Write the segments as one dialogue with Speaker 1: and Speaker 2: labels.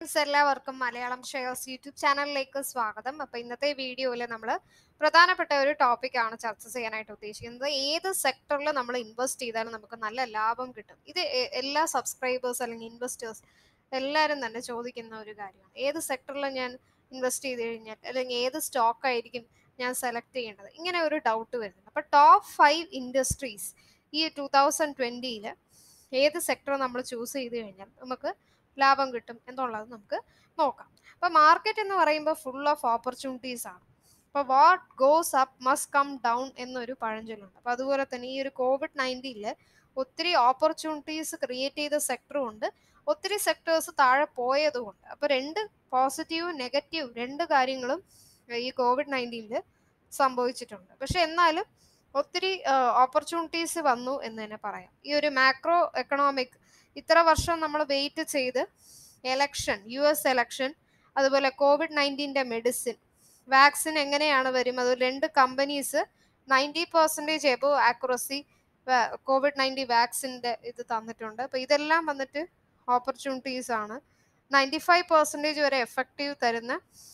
Speaker 1: friends എല്ലാവർക്കും Malayalam shares YouTube ചാനലിലേക്ക് സ്വാഗതം അപ്പൊ ഇന്നത്തെ വീഡിയോയിൽ നമ്മൾ പ്രധാനപ്പെട്ട ഒരു ടോപ്പിക് ആണ് ചർച്ച ചെയ്യാനായിട്ട് ഉദ്ദേശിക്കുന്നത് ഏത് സെക്ടറിൽ നമ്മൾ ഇൻവെസ്റ്റ് ചെയ്താലും നമുക്ക് നല്ല ലാഭം കിട്ടും ഇത് എ- എല്ലാ സബ്സ്ക്രൈബേഴ്സ് അല്ലെങ്കിൽ ഇൻവെസ്റ്റേഴ്സ് എല്ലാവരും തന്നെ ചോദിക്കുന്ന ഒരു കാര്യമാണ് ഏത് സെക്ടറിൽ ഞാൻ ഇൻവെസ്റ്റ് ചെയ്ത് കഴിഞ്ഞാൽ അല്ലെങ്കിൽ ഏത് സ്റ്റോക്ക് ആയിരിക്കും ഞാൻ സെലക്ട് ചെയ്യേണ്ടത് ഇങ്ങനെ ഒരു ഡൗട്ട് വരുന്നുണ്ട് അപ്പൊ ടോപ്പ് ഫൈവ് ഇൻഡസ്ട്രീസ് ഈ ടൂ തൗസൻഡ് ട്വന്റിയിൽ ഏത് സെക്ടർ നമ്മൾ ചൂസ് ചെയ്ത് കഴിഞ്ഞാൽ നമുക്ക് ലാഭം കിട്ടും എന്നുള്ളത് നമുക്ക് നോക്കാം അപ്പോൾ മാർക്കറ്റ് എന്ന് പറയുമ്പോൾ ഫുൾ ഓഫ് ഓപ്പർച്യൂണിറ്റീസ് ആണ് അപ്പോൾ what goes up must come down എന്നൊരു പഴഞ്ചൊല്ലുണ്ട് അപ്പോൾ അതുപോലെ തന്നെ ഈ ഒരു കോവിഡ് നയൻറ്റീനിൽ ഒത്തിരി ഓപ്പർച്യൂണിറ്റീസ് ക്രിയേറ്റ് ചെയ്ത സെക്ടറും ഉണ്ട് ഒത്തിരി സെക്ടേഴ്സ് താഴെ പോയതുമുണ്ട് അപ്പോൾ രണ്ട് പോസിറ്റീവും നെഗറ്റീവും രണ്ട് കാര്യങ്ങളും ഈ കോവിഡ് നയൻറ്റീനിൽ സംഭവിച്ചിട്ടുണ്ട് പക്ഷെ എന്നാലും ഒത്തിരി ഓപ്പർച്യൂണിറ്റീസ് വന്നു എന്ന് തന്നെ പറയാം ഈ ഒരു മാക്രോ എക്കണോമിക് ഇത്ര വർഷം നമ്മൾ വെയിറ്റ് ചെയ്ത് എലക്ഷൻ യു എസ് എലക്ഷൻ അതുപോലെ കോവിഡ് നയൻറ്റീൻ്റെ മെഡിസിൻ വാക്സിൻ എങ്ങനെയാണ് വരും അത് രണ്ട് companies ninety percentage above accuracy covid nineteen വാക്സിൻ്റെ ഇത് തന്നിട്ടുണ്ട് അപ്പോൾ ഇതെല്ലാം വന്നിട്ട് ഓപ്പർച്യൂണിറ്റീസ് ആണ് നയൻറ്റി ഫൈവ് പെർസെൻറ്റേജ് വരെ എഫക്റ്റീവ് തരുന്ന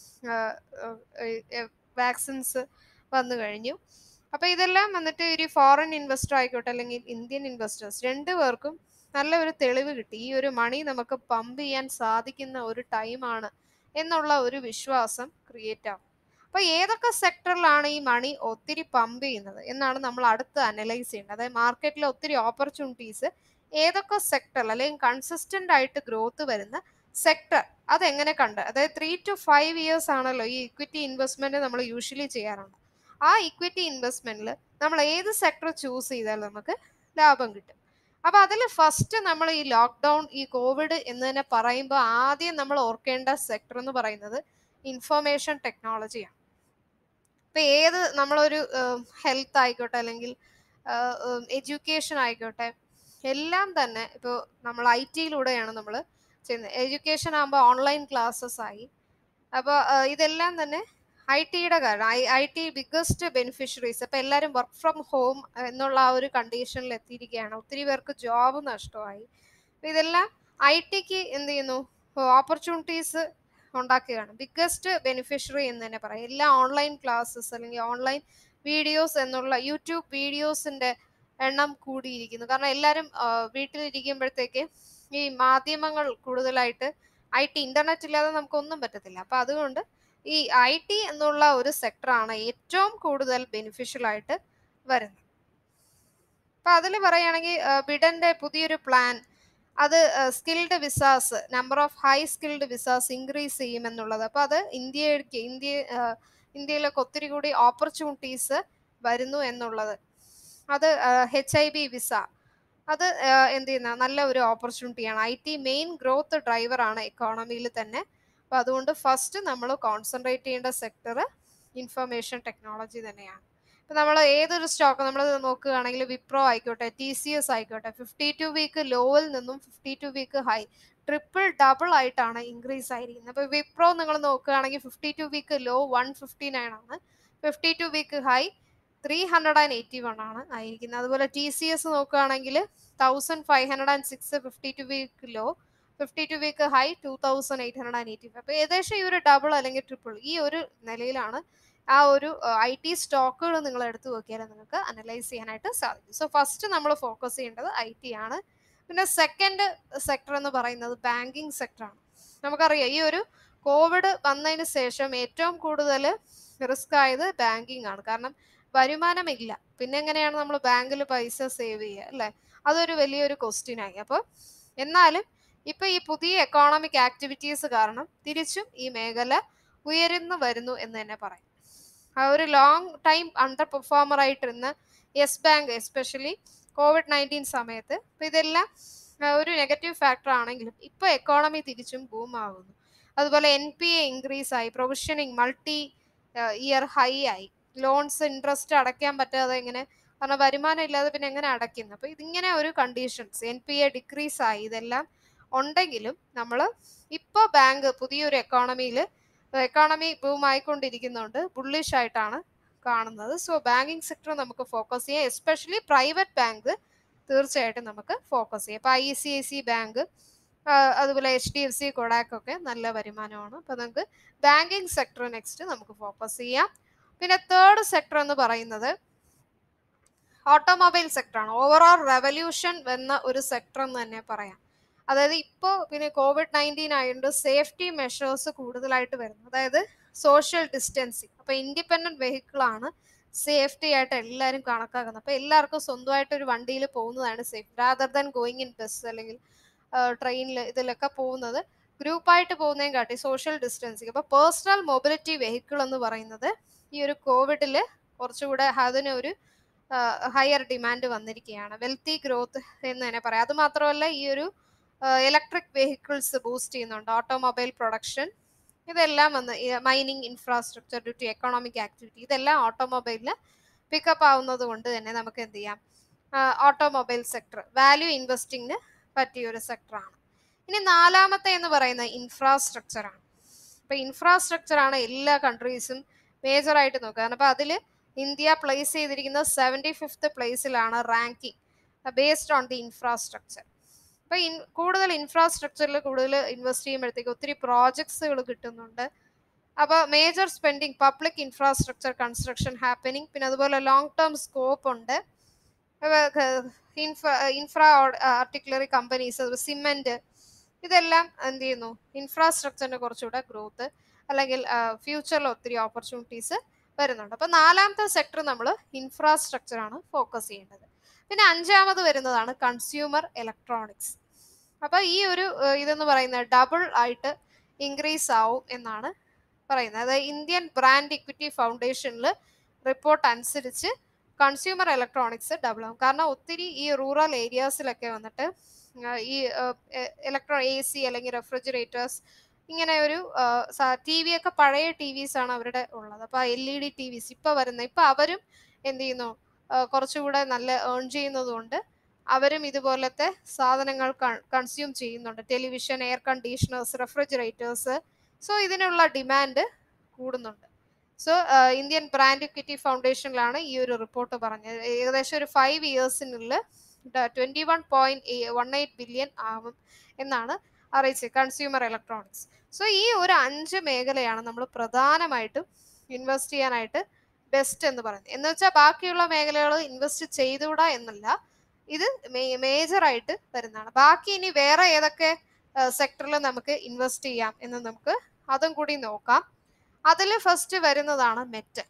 Speaker 1: വാക്സിൻസ് വന്നു കഴിഞ്ഞു അപ്പോൾ ഇതെല്ലാം വന്നിട്ട് ഒരു ഫോറിൻ ഇൻവെസ്റ്റർ ആയിക്കോട്ടെ അല്ലെങ്കിൽ ഇന്ത്യൻ ഇൻവെസ്റ്റേഴ്സ് രണ്ടു പേർക്കും നല്ല ഒരു തെളിവ് കിട്ടി ഈ ഒരു മണി നമുക്ക് പമ്പ് ചെയ്യാൻ സാധിക്കുന്ന ഒരു ടൈമാണ് എന്നുള്ള ഒരു വിശ്വാസം ക്രിയേറ്റ് ആവും അപ്പൊ ഏതൊക്കെ സെക്ടറിലാണ് ഈ മണി ഒത്തിരി പമ്പ് ചെയ്യുന്നത് എന്നാണ് നമ്മൾ അടുത്ത് അനലൈസ് ചെയ്യേണ്ടത് അതായത് മാർക്കറ്റിലെ ഒത്തിരി ഓപ്പർച്യൂണിറ്റീസ് ഏതൊക്കെ സെക്ടറിൽ അല്ലെങ്കിൽ കൺസിസ്റ്റന്റ് ആയിട്ട് ഗ്രോത്ത് വരുന്ന സെക്ടർ അതെങ്ങനെ കണ്ട് അതായത് ത്രീ ടു ഫൈവ് ഇയേഴ്സ് ആണല്ലോ ഈ ഇക്വിറ്റി ഇൻവെസ്റ്റ്മെന്റ് നമ്മൾ യൂഷ്വലി ചെയ്യാറുണ്ട് ആ ഇക്വിറ്റി ഇൻവെസ്റ്റ്മെന്റിൽ നമ്മൾ ഏത് സെക്ടർ ചൂസ് ചെയ്താൽ നമുക്ക് ലാഭം കിട്ടും അപ്പൊ അതിൽ ഫസ്റ്റ് നമ്മൾ ഈ ലോക്ക്ഡൗൺ ഈ കോവിഡ് എന്ന് തന്നെ പറയുമ്പോൾ ആദ്യം നമ്മൾ ഓർക്കേണ്ട സെക്ടർ എന്ന് പറയുന്നത് ഇൻഫർമേഷൻ ടെക്നോളജിയാണ് ഇപ്പൊ ഏത് നമ്മളൊരു ഹെൽത്ത് ആയിക്കോട്ടെ അല്ലെങ്കിൽ എഡ്യൂക്കേഷൻ ആയിക്കോട്ടെ എല്ലാം തന്നെ ഇപ്പോൾ നമ്മൾ ഐ ടിയിലൂടെയാണ് നമ്മൾ ചെയ്യുന്നത് എഡ്യൂക്കേഷൻ ആകുമ്പോൾ ഓൺലൈൻ ക്ലാസ്സസ് ആയി അപ്പോൾ ഇതെല്ലാം തന്നെ ഐ ടിയുടെ കാരണം I I T biggest beneficiaries അപ്പോൾ എല്ലാവരും വർക്ക് ഫ്രം ഹോം എന്നുള്ള ആ ഒരു കണ്ടീഷനിൽ എത്തിയിരിക്കുകയാണ് ഒത്തിരി പേർക്ക് ജോബ് നഷ്ടമായി അപ്പോൾ ഇതെല്ലാം ഐ ടിക്ക് എന്ത് ചെയ്യുന്നു ഓപ്പർച്യൂണിറ്റീസ് ഉണ്ടാക്കുകയാണ് ബിഗ്ഗസ്റ്റ് ബെനിഫിഷ്യറി എന്ന് തന്നെ പറയാം എല്ലാ ഓൺലൈൻ ക്ലാസ്സസ് അല്ലെങ്കിൽ ഓൺലൈൻ വീഡിയോസ് എന്നുള്ള യൂട്യൂബ് വീഡിയോസിൻ്റെ എണ്ണം കൂടിയിരിക്കുന്നു കാരണം എല്ലാവരും വീട്ടിലിരിക്കുമ്പോഴത്തേക്ക് ഈ മാധ്യമങ്ങൾ കൂടുതലായിട്ട് ഐ ടി ഇന്റർനെറ്റ് ഇല്ലാതെ നമുക്കൊന്നും പറ്റത്തില്ല അപ്പം അതുകൊണ്ട് ഈ ഐ ടി എന്നുള്ള ഒരു സെക്ടറാണ് ഏറ്റവും കൂടുതൽ ബെനിഫിഷ്യൽ ആയിട്ട് വരുന്നത് അപ്പൊ അതിൽ പറയുകയാണെങ്കിൽ ബിഡന്റെ പുതിയൊരു പ്ലാൻ അത് skilled visas number of high skilled visas increase ചെയ്യും എന്നുള്ളത് അപ്പൊ അത് ഇന്ത്യക്ക് ഇന്ത്യ ഇന്ത്യയിലൊക്കെ ഒത്തിരി കൂടി ഓപ്പർച്യൂണിറ്റീസ് വരുന്നു എന്നുള്ളത് അത് എച്ച് ഐ ബി വിസ അത് എന്ത് ചെയ്യുന്ന നല്ല ഒരു ഓപ്പർച്യൂണിറ്റിയാണ് ഐ ടി മെയിൻ ഗ്രോത്ത് ഡ്രൈവറാണ് എക്കോണമിയിൽ തന്നെ അപ്പോൾ അതുകൊണ്ട് ഫസ്റ്റ് നമ്മൾ കോൺസെൻട്രേറ്റ് ചെയ്യേണ്ട സെക്ടർ ഇൻഫർമേഷൻ ടെക്നോളജി തന്നെയാണ് ഇപ്പം നമ്മൾ ഏതൊരു സ്റ്റോക്ക് നമ്മൾ നോക്കുകയാണെങ്കിൽ വിപ്രോ ആയിക്കോട്ടെ ടി സി എസ് ആയിക്കോട്ടെ ഫിഫ്റ്റി ടു വീക്ക് ലോയിൽ നിന്നും fifty two week high triple double ആയിട്ടാണ് ഇൻക്രീസ് ആയിരിക്കുന്നത് അപ്പോൾ വിപ്രോ നിങ്ങൾ നോക്കുകയാണെങ്കിൽ fifty two week low one fifty nine ആണ് fifty two week high three hundred and eighty one ആണ് ആയിരിക്കുന്നത് അതുപോലെ ടി സി എസ് നോക്കുകയാണെങ്കിൽ thousand five hundred and six fifty two week low fifty two week high two thousand eight hundred and eighty five അപ്പോൾ ഏകദേശം ഈ ഒരു double അല്ലെങ്കിൽ triple ഈ ഒരു നിലയിലാണ് ആ ഒരു ഐ ടി സ്റ്റോക്കുകൾ നിങ്ങൾ എടുത്തു നോക്കിയാൽ നിങ്ങൾക്ക് അനലൈസ് ചെയ്യാനായിട്ട് സാധിക്കും സോ ഫസ്റ്റ് നമ്മൾ ഫോക്കസ് ചെയ്യേണ്ടത് ഐ ടി ആണ് പിന്നെ സെക്കൻഡ് സെക്ടർ എന്ന് പറയുന്നത് ബാങ്കിങ് സെക്ടറാണ് നമുക്കറിയാം ഈ ഒരു കോവിഡ് വന്നതിന് ശേഷം ഏറ്റവും കൂടുതൽ റിസ്ക് ആയത് ബാങ്കിങ് ആണ് കാരണം വരുമാനമില്ല പിന്നെ എങ്ങനെയാണ് നമ്മൾ ബാങ്കിൽ പൈസ സേവ് ചെയ്യുക അല്ലേ അതൊരു വലിയൊരു ക്വസ്റ്റ്യൻ ആയി അപ്പോൾ എന്നാലും ഇപ്പൊ ഈ പുതിയ എക്കോണമിക് ആക്ടിവിറ്റീസ് കാരണം തിരിച്ചും ഈ മേഖല ഉയരുന്നു വരുന്നു എന്ന് തന്നെ പറയും ആ ഒരു ലോങ് ടൈം അണ്ടർ പെർഫോമർ ആയിട്ടിരുന്ന yes bank especially covid nineteen സമയത്ത് ഇപ്പൊ ഇതെല്ലാം ഒരു നെഗറ്റീവ് ഫാക്ടർ ആണെങ്കിലും ഇപ്പൊ എക്കോണമി തിരിച്ചും ബൂം ആകുന്നു അതുപോലെ എൻ പി എ ഇൻക്രീസ് ആയി പ്രൊവിഷനിങ് മൾട്ടി ഇയർ ഹൈ ആയി ലോൺസ് ഇൻട്രസ്റ്റ് അടയ്ക്കാൻ പറ്റാതെ ഇങ്ങനെ കാരണം വരുമാനം ഇല്ലാതെ പിന്നെ എങ്ങനെ അടയ്ക്കുന്നു അപ്പോൾ ഇതിങ്ങനെ ഒരു conditions N P A decrease ആയി ഇതെല്ലാം ഉണ്ടെങ്കിലും നമ്മൾ ഇപ്പോൾ ബാങ്ക് പുതിയൊരു എക്കോണമിയിൽ എക്കോണമി ബൂം ആയിക്കൊണ്ടിരിക്കുന്നുണ്ട് ബുള്ളിഷ് ആയിട്ടാണ് കാണുന്നത് സോ ബാങ്കിങ് സെക്ടർ നമുക്ക് ഫോക്കസ് ചെയ്യാം എസ്പെഷ്യലി പ്രൈവറ്റ് ബാങ്ക് തീർച്ചയായിട്ടും നമുക്ക് ഫോക്കസ് ചെയ്യാം ഇപ്പോൾ I C I C bank അതുപോലെ H D F C Kotak ഒക്കെ നല്ല വരുമാനമാണ് അപ്പോൾ നമുക്ക് ബാങ്കിങ് സെക്ടർ നെക്സ്റ്റ് നമുക്ക് ഫോക്കസ് ചെയ്യാം പിന്നെ തേർഡ് സെക്ടർ എന്ന് പറയുന്നത് ഓട്ടോമൊബൈൽ സെക്ടറാണ് ഓവറോൾ റെവല്യൂഷൻ എന്ന ഒരു സെക്ടർ എന്ന് തന്നെ പറയാം അതായത് ഇപ്പോൾ പിന്നെ കോവിഡ് നയൻറ്റീൻ ആയതുകൊണ്ട് സേഫ്റ്റി മെഷേഴ്സ് കൂടുതലായിട്ട് വരുന്നു അതായത് സോഷ്യൽ ഡിസ്റ്റൻസിങ് അപ്പോൾ ഇൻഡിപെൻഡൻറ്റ് വെഹിക്കിളാണ് സേഫ്റ്റി ആയിട്ട് എല്ലാവരും കണക്കാക്കുന്നത് അപ്പോൾ എല്ലാവർക്കും സ്വന്തമായിട്ട് ഒരു വണ്ടിയിൽ പോകുന്നതാണ് safe rather than going in bus അല്ലെങ്കിൽ ട്രെയിനിൽ ഇതിലൊക്കെ പോകുന്നത് ഗ്രൂപ്പായിട്ട് പോകുന്നതും കാട്ടി സോഷ്യൽ ഡിസ്റ്റൻസിങ് അപ്പോൾ പേഴ്സണൽ മൊബിലിറ്റി വെഹിക്കിൾ എന്ന് പറയുന്നത് ഈ ഒരു കോവിഡിൽ കുറച്ചുകൂടെ അതിനൊരു ഹയർ ഡിമാൻഡ് വന്നിരിക്കുകയാണ് വെൽത്തി ഗ്രോത്ത് എന്ന് തന്നെ പറയാം അത് മാത്രമല്ല ഈ ഒരു ഇലക്ട്രിക് വെഹിക്കിൾസ് ബൂസ്റ്റ് ചെയ്യുന്നുണ്ട് ഓട്ടോമൊബൈൽ പ്രൊഡക്ഷൻ ഇതെല്ലാം വന്ന് mining infrastructure due to economic activity ഇതെല്ലാം ഓട്ടോമൊബൈലിൽ പിക്കപ്പ് ആവുന്നത് കൊണ്ട് തന്നെ നമുക്ക് എന്ത് ചെയ്യാം ഓട്ടോമൊബൈൽ സെക്ടർ വാല്യൂ ഇൻവെസ്റ്റിങ്ങിന് പറ്റിയ ഒരു സെക്ടറാണ് ഇനി നാലാമത്തെ എന്ന് പറയുന്നത് ഇൻഫ്രാസ്ട്രക്ചർ ആണ് അപ്പോൾ ഇൻഫ്രാസ്ട്രക്ചർ ആണ് എല്ലാ കൺട്രീസും മേജറായിട്ട് നോക്കുക അപ്പോൾ അതിൽ ഇന്ത്യ പ്ലേസ് ചെയ്തിരിക്കുന്ന സെവൻറ്റി ഫിഫ്ത്ത് പ്ലേസിലാണ് ranking based on the infrastructure അപ്പോൾ ഇൻ കൂടുതൽ ഇൻഫ്രാസ്ട്രക്ചറിൽ കൂടുതൽ ഇൻവെസ്റ്റ് ചെയ്യുമ്പോഴത്തേക്ക് ഒത്തിരി പ്രോജക്ട്സുകൾ കിട്ടുന്നുണ്ട് അപ്പോൾ major spending public infrastructure construction happening പിന്നെ അതുപോലെ ലോങ് ടേം സ്കോപ്പ് ഉണ്ട് infra infra particularly companies cement ഇതെല്ലാം എന്ത് ചെയ്യുന്നു ഇൻഫ്രാസ്ട്രക്ചറിന് കുറച്ചുകൂടെ ഗ്രോത്ത് അല്ലെങ്കിൽ ഫ്യൂച്ചറിൽ ഒത്തിരി ഓപ്പർച്യൂണിറ്റീസ് വരുന്നുണ്ട് അപ്പോൾ നാലാമത്തെ സെക്ടർ നമ്മൾ ഇൻഫ്രാസ്ട്രക്ചർ ആണ് ഫോക്കസ് ചെയ്യേണ്ടത് പിന്നെ അഞ്ചാമത് വരുന്നതാണ് കൺസ്യൂമർ ഇലക്ട്രോണിക്സ് അപ്പോൾ ഈ ഒരു ഇതെന്ന് പറയുന്നത് ഡബിൾ ആയിട്ട് ഇൻക്രീസ് ആവും എന്നാണ് പറയുന്നത് അതായത് ഇന്ത്യൻ ബ്രാൻഡ് ഇക്വിറ്റി ഫൗണ്ടേഷനിൽ റിപ്പോർട്ട് അനുസരിച്ച് കൺസ്യൂമർ ഇലക്ട്രോണിക്സ് ഡബിൾ ആവും കാരണം ഒത്തിരി ഈ റൂറൽ ഏരിയാസിലൊക്കെ വന്നിട്ട് ഈ ഇലക്ട്രോ എ സി അല്ലെങ്കിൽ റെഫ്രിജറേറ്റേഴ്സ് ഇങ്ങനെ ഒരു ടി വി ഒക്കെ പഴയ ടി വിസ് ആണ് അവരുടെ ഉള്ളത് അപ്പോൾ L E D TVs ഇപ്പോൾ വരുന്ന ഇപ്പോൾ അവരും എന്ത് ചെയ്യുന്നു കുറച്ചുകൂടെ നല്ല ഏൺ ചെയ്യുന്നതുകൊണ്ട് അവരും ഇതുപോലത്തെ സാധനങ്ങൾ കൺസ്യൂം ചെയ്യുന്നുണ്ട് television air conditioners refrigerators so ഇതിനുള്ള ഡിമാൻഡ് കൂടുന്നുണ്ട് സോ ഇന്ത്യൻ ബ്രാൻഡ് ഇക്വിറ്റി ഫൗണ്ടേഷനിലാണ് ഈ ഒരു റിപ്പോർട്ട് പറഞ്ഞത് ഏകദേശം ഒരു ഫൈവ് ഇയേഴ്സിനുള്ളിൽ twenty one point one eight billion ആവും എന്നാണ് അറിയിച്ചത് കൺസ്യൂമർ ഇലക്ട്രോണിക്സ് സോ ഈ ഒരു അഞ്ച് മേഖലയാണ് നമ്മൾ പ്രധാനമായിട്ടും ഇൻവെസ്റ്റ് ചെയ്യാനായിട്ട് ബെസ്റ്റ് എന്ന് പറയുന്നത് എന്ന് വെച്ചാൽ ബാക്കിയുള്ള മേഖലകൾ ഇൻവെസ്റ്റ് ചെയ്തുകൂടാ എന്നല്ല ഇത് മേജറായിട്ട് വരുന്നതാണ് ബാക്കി ഇനി വേറെ ഏതൊക്കെ സെക്ടറിൽ നമുക്ക് ഇൻവെസ്റ്റ് ചെയ്യാം എന്ന് നമുക്ക് അതും കൂടി നോക്കാം അതിൽ ഫസ്റ്റ് വരുന്നതാണ് മെറ്റൽ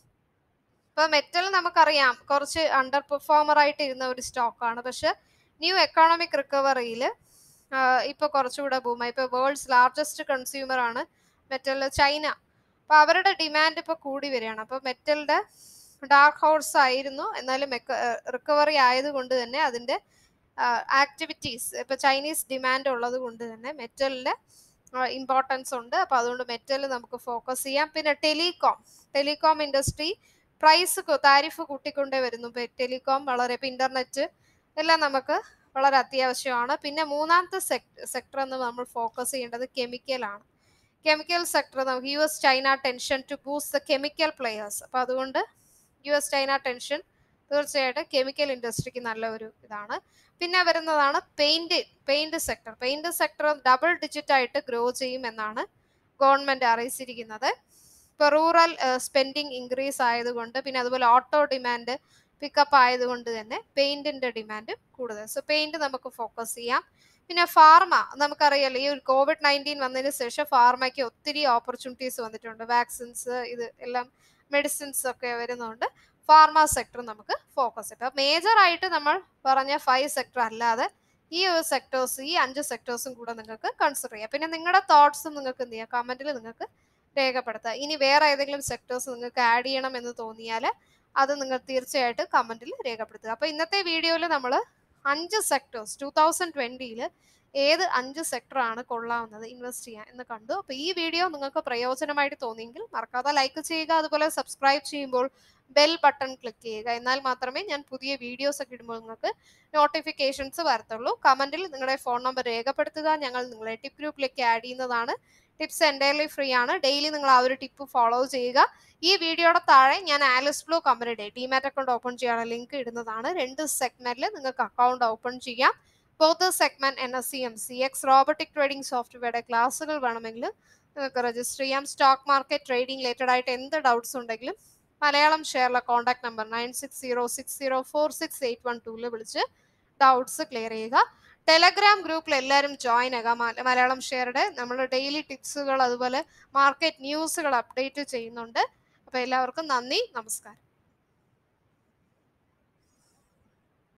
Speaker 1: ഇപ്പൊ മെറ്റൽ നമുക്കറിയാം കുറച്ച് അണ്ടർ പെർഫോമർ ആയിട്ട് ഇരുന്ന ഒരു സ്റ്റോക്കാണ് പക്ഷെ ന്യൂ എക്കണോമിക് റിക്കവറിയിൽ ഇപ്പൊ കുറച്ചുകൂടെ ബൂമായി ഇപ്പൊ വേൾഡ്സ് ലാർജസ്റ്റ് കൺസ്യൂമർ ആണ് മെറ്റൽ ചൈന അപ്പൊ അവരുടെ ഡിമാൻഡ് ഇപ്പൊ കൂടി വരികയാണ് അപ്പൊ മെറ്റലിന്റെ ഡാർക്ക് ഹോഴ്സ് ആയിരുന്നു എന്നാലും റിക്കവറി ആയതുകൊണ്ട് തന്നെ അതിന്റെ ആക്ടിവിറ്റീസ് ഇപ്പൊ ചൈനീസ് ഡിമാൻഡ് ഉള്ളത് കൊണ്ട് തന്നെ മെറ്റലിന്റെ ഇമ്പോർട്ടൻസ് ഉണ്ട് അപ്പൊ അതുകൊണ്ട് മെറ്റൽ നമുക്ക് ഫോക്കസ് ചെയ്യാം പിന്നെ telecom telecom industry price tariff കൂട്ടിക്കൊണ്ടേ വരുന്നു ടെലികോം വളരെ ഇപ്പൊ ഇന്റർനെറ്റ് എല്ലാം നമുക്ക് വളരെ അത്യാവശ്യമാണ് പിന്നെ മൂന്നാമത്തെ സെക്ടർ എന്ന് നമ്മൾ ഫോക്കസ് ചെയ്യേണ്ടത് കെമിക്കലാണ് കെമിക്കൽ സെക്ടർ നമുക്ക് U S China tension to boost the chemical players അപ്പോൾ അതുകൊണ്ട് യു എസ് ചൈന ടെൻഷൻ തീർച്ചയായിട്ടും കെമിക്കൽ ഇൻഡസ്ട്രിക്ക് നല്ല ഒരു ഇതാണ് പിന്നെ വരുന്നതാണ് paint paint sector paint sector double digit ആയിട്ട് ഗ്രോ ചെയ്യും എന്നാണ് ഗവൺമെന്റ് അറിയിച്ചിരിക്കുന്നത് ഇപ്പോൾ റൂറൽ സ്പെൻഡിങ് ഇൻക്രീസ് ആയതുകൊണ്ട് പിന്നെ അതുപോലെ ഓട്ടോ ഡിമാൻഡ് പിക്കപ്പ് ആയതുകൊണ്ട് തന്നെ പെയിന്റിന്റെ ഡിമാൻഡ് കൂടുതൽ സോ പെയിന്റ് നമുക്ക് ഫോക്കസ് ചെയ്യാം പിന്നെ ഫാർമ നമുക്കറിയാലോ ഈ ഒരു കോവിഡ് നയൻറ്റീൻ വന്നതിന് ശേഷം ഫാർമയ്ക്ക് ഒത്തിരി ഓപ്പർച്യൂണിറ്റീസ് വന്നിട്ടുണ്ട് വാക്സിൻസ് ഇത് എല്ലാം മെഡിസിൻസ് ഒക്കെ വരുന്നതുകൊണ്ട് ഫാർമ സെക്ടർ നമുക്ക് ഫോക്കസ് ചെയ്യാം മേജർ ആയിട്ട് നമ്മൾ പറഞ്ഞ ഫൈവ് സെക്ടർ അല്ലാതെ ഈ ഒരു സെക്ടേഴ്സ് ഈ അഞ്ച് സെക്ടേഴ്സും കൂടെ നിങ്ങൾക്ക് കൺസിഡർ ചെയ്യാം പിന്നെ നിങ്ങളുടെ തോട്ട്സും നിങ്ങൾക്ക് എന്ത് ചെയ്യാം കമന്റിൽ നിങ്ങൾക്ക് രേഖപ്പെടുത്താം ഇനി വേറെ ഏതെങ്കിലും സെക്ടേഴ്സ് നിങ്ങൾക്ക് ആഡ് ചെയ്യണം എന്ന് തോന്നിയാൽ അത് നിങ്ങൾ തീർച്ചയായിട്ടും കമന്റിൽ രേഖപ്പെടുത്തുക അപ്പോൾ ഇന്നത്തെ വീഡിയോയിൽ നമ്മൾ അഞ്ച് സെക്ടേഴ്സ് ടൂ തൗസൻഡ് ട്വൻറ്റിയിൽ ഏത് അഞ്ച് സെക്ടറാണ് കൊള്ളാവുന്നത് ഇൻവെസ്റ്റ് ചെയ്യാൻ എന്ന് കണ്ടു അപ്പോൾ ഈ വീഡിയോ നിങ്ങൾക്ക് പ്രയോജനമായിട്ട് തോന്നിയെങ്കിൽ മറക്കാതെ ലൈക്ക് ചെയ്യുക അതുപോലെ സബ്സ്ക്രൈബ് ചെയ്യുമ്പോൾ ബെൽ ബട്ടൺ ക്ലിക്ക് ചെയ്യുക എന്നാൽ മാത്രമേ ഞാൻ പുതിയ വീഡിയോസ് ഒക്കെ ഇടുമ്പോൾ നിങ്ങൾക്ക് നോട്ടിഫിക്കേഷൻസ് വരത്തുള്ളൂ കമന്റിൽ നിങ്ങളുടെ ഫോൺ നമ്പർ രേഖപ്പെടുത്തുക ഞങ്ങൾ നിങ്ങളെ ടിപ്പ് ഗ്രൂപ്പിലേക്ക് ആഡ് ചെയ്യുന്നതാണ് ടിപ്സ് എൻ്റയർലി ഫ്രീ ആണ് ഡെയിലി നിങ്ങൾ ആ ഒരു ടിപ്പ് ഫോളോ ചെയ്യുക ഈ വീഡിയോയുടെ താഴെ ഞാൻ ആലിസ് ബ്ലൂ കമ്പനിയുടെ ഡിമാറ്റ് അക്കൗണ്ട് ഓപ്പൺ ചെയ്യാനുള്ള ലിങ്ക് ഇടുന്നതാണ് രണ്ട് സെഗ്മെന്റിൽ നിങ്ങൾക്ക് അക്കൗണ്ട് ഓപ്പൺ ചെയ്യാം both segment N S C M C X robotic trading സോഫ്റ്റ്വെയറുടെ ക്ലാസ്സുകൾ വേണമെങ്കിൽ നിങ്ങൾക്ക് രജിസ്റ്റർ ചെയ്യാം സ്റ്റോക്ക് മാർക്കറ്റ് ട്രേഡിംഗ് റിലേറ്റഡ് ആയിട്ട് എന്ത് ഡൗട്ട്സ് ഉണ്ടെങ്കിലും മലയാളം ഷെയറിലെ contact number nine six zero six zero four six eight one ടൂവിൽ വിളിച്ച് ഡൗട്ട്സ് ക്ലിയർ ചെയ്യുക ടെലഗ്രാം ഗ്രൂപ്പിൽ എല്ലാവരും ജോയിൻ ആകുക മല- മലയാളം ഷെയറുടെ നമ്മൾ ഡെയിലി ടിപ്സുകൾ അതുപോലെ മാർക്കറ്റ് ന്യൂസുകൾ അപ്ഡേറ്റ് ചെയ്യുന്നുണ്ട് അപ്പോൾ എല്ലാവർക്കും നന്ദി നമസ്കാരം